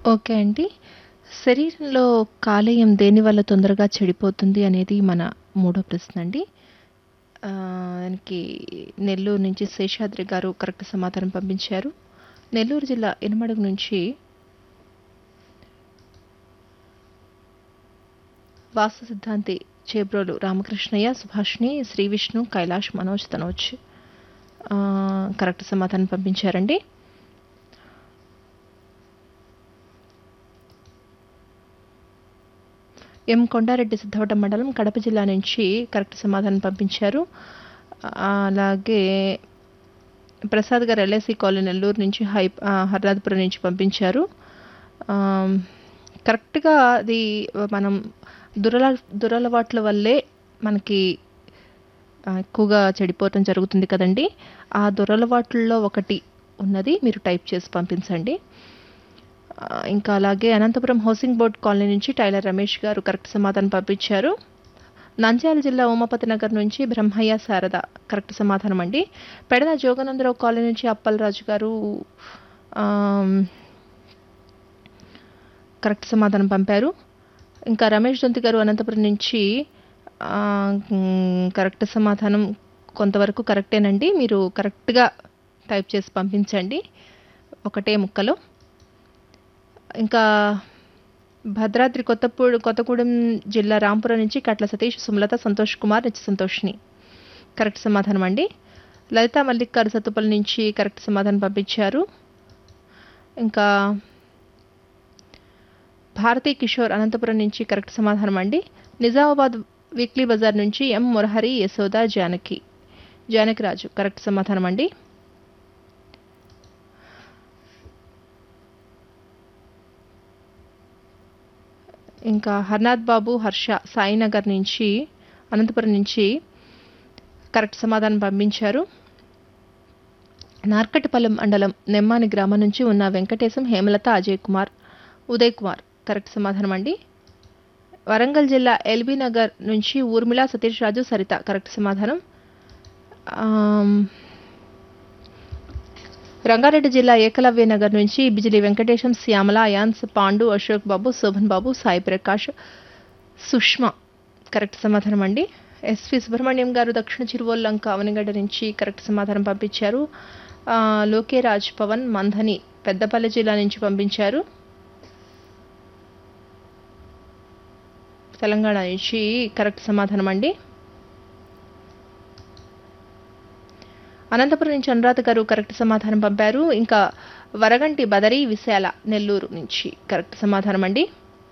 Okay అండి. శరీరంలో కాలేయం దేనివల్ల తొందరగా చెడిపోతుంది అనేది మన మూడో ప్రశ్న అండి. ఆహ్, దానికి నెల్లూరు నుంచి శేషాద్రి గారు కరెక్ట్ సమాధానం పంపించారు. నెల్లూరు జిల్లా ఇనమడుగు నుంచి వాస్తు సిద్ధాంతి చేబ్రోలు రామకృష్ణయ్య, సుభాషిణి, శ్రీ విష్ణు, కైలాష్, మనోజ్, తనోజ్ ఆహ్, కరెక్ట్ సమాధానం పంపించారండి. ఎం. కొండారెడ్డి సిద్ధవటం మండలం కడప జిల్లా నుంచి కరెక్ట్ సమాధానం పంపించారు. ఆహ్, అలాగే ప్రసాద్ గారు ఎల్ఐసి కాలనీ నెల్లూరు నుంచి హై ఆహ్, హర్నాథపురం నుంచి పంపించారు. ఆహ్, కరెక్ట్‌గా అది మనం దురల దురలవాట్ల వల్లే మనకి ఆహ్, ఎక్కువగా చెడిపోవటం జరుగుతుంది కదండీ! ఆ దురలవాట్లలో ఒకటి ఉన్నది మీరు టైప్ చేసి పంపించండి. ఆహ్, ఇంకా అలాగే అనంతపురం హౌసింగ్ బోర్డ్ కాలనీ నుంచి టైలర్ రమేష్ గారు కరెక్ట్ సమాధానం పంపించారు. నంద్యాల జిల్లా ఉమాపతి నగర్ నుంచి బ్రహ్మయ్య, శారద కరెక్ట్ సమాధానం అండి. పెడన జోగానందరావు కాలనీ నుంచి అప్పలరాజు గారు ఆహ్, కరెక్ట్ సమాధానం పంపారు. ఇంకా రమేష్ దొంతి గారు అనంతపురం నుంచి ఆహ్, హ్మ్, కరెక్ట్ సమాధానం కొంతవరకు కరెక్టేనండి. మీరు కరెక్ట్‌గా టైప్ చేసి పంపించండి. ఒకటే ముక్కలో. ఇంకా భద్రాద్రి కొత్తపూడి కొత్తగూడెం జిల్లా రాంపురం నుంచి కట్ల సతీష్, సుమలత, సంతోష్ కుమార్, నిత్య సంతోషిని కరెక్ట్ సమాధానం అండి. లలిత మల్లిక్ గారు సత్తుపల్లి నుంచి కరెక్ట్ సమాధానం పంపించారు. ఇంకా భారతి కిషోర్ అనంతపురం నుంచి కరెక్ట్ సమాధానం అండి. నిజామాబాద్ వీక్లీ బజార్ నుంచి ఎం. మురహరి, యశోద, జానకి జానకిరాజు కరెక్ట్ సమాధానం అండి. ఇంకా హర్నాథ్ బాబు, హర్ష సాయినగర్ నుంచి అనంతపురం నుంచి కరెక్ట్ సమాధానం పంపించారు. నార్కట్పల్లం మండలం నెమ్మాని గ్రామం నుంచి ఉన్న వెంకటేశం, హేమలత, అజయ్ కుమార్, ఉదయ్ కుమార్ కరెక్ట్ సమాధానం అండి. వరంగల్ జిల్లా ఎల్బీ నగర్ నుంచి ఊర్మిళ, సతీష్ రాజు, సరిత కరెక్ట్ సమాధానం. ఆహ్, రంగారెడ్డి జిల్లా ఏకలవ్య నగర్ నుంచి బిజిలి వెంకటేశం, శ్యామల, అయాన్స్, పాండు, అశోక్ బాబు, శోభన్ బాబు, సాయి ప్రకాష్, సుష్మ కరెక్ట్ సమాధానం అండి. ఎస్వి సుబ్రహ్మణ్యం గారు దక్షిణ చిరువల్లంక అవనిగడ్డ నుంచి కరెక్ట్ సమాధానం పంపించారు. ఆహ్, లోకేరాజ్, పవన్, మంథని పెద్దపల్లి జిల్లా నుంచి పంపించారు. తెలంగాణ నుంచి కరెక్ట్ సమాధానం అండి. అనంతపురం నుంచి అనురాధ గారు కరెక్ట్ సమాధానం పంపారు. ఇంకా వరగంటి బదరి, విశాల నెల్లూరు నుంచి కరెక్ట్ సమాధానం అండి.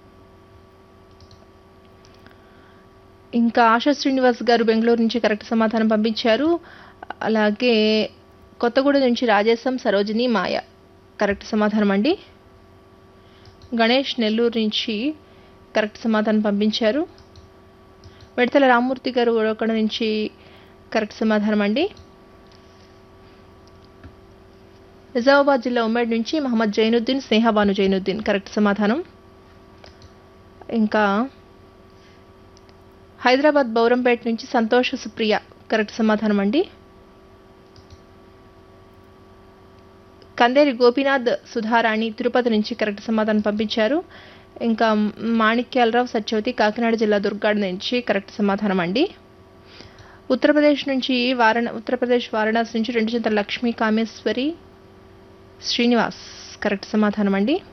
ఇంకా ఆశా శ్రీనివాస్ గారు బెంగుళూరు నుంచి కరెక్ట్ సమాధానం పంపించారు. అలాగే కొత్తగూడెం నుంచి రాజేశం, సరోజిని, మాయ కరెక్ట్ సమాధానం అండి. గణేష్ నెల్లూరు నుంచి కరెక్ట్ సమాధానం పంపించారు. మిడతల రామ్మూర్తి గారు ఉరవకొండ నుంచి కరెక్ట్ సమాధానం అండి. నిజామాబాద్ జిల్లా ఉమ్మడి నుంచి మహమ్మద్ జైనుద్దీన్, స్నేహబాను జైనుద్దీన్ కరెక్ట్ సమాధానం. ఇంకా హైదరాబాద్ బౌరంపేట నుంచి సంతోష్, సుప్రియ కరెక్ట్ సమాధానం అండి. కందేరి గోపీనాథ్, సుధారాణి తిరుపతి నుంచి కరెక్ట్ సమాధానం పంపించారు. ఇంకా మాణిక్యాలరావు, సత్యవతి కాకినాడ జిల్లా దుర్గాడ నుంచి కరెక్ట్ సమాధానం అండి. ఉత్తరప్రదేశ్ నుంచి వారణ ఉత్తరప్రదేశ్ వారణాసి నుంచి రెండు చింతల లక్ష్మీ కామేశ్వరి, శ్రీనివాస్ కరెక్ట్ సమాధానం అండి.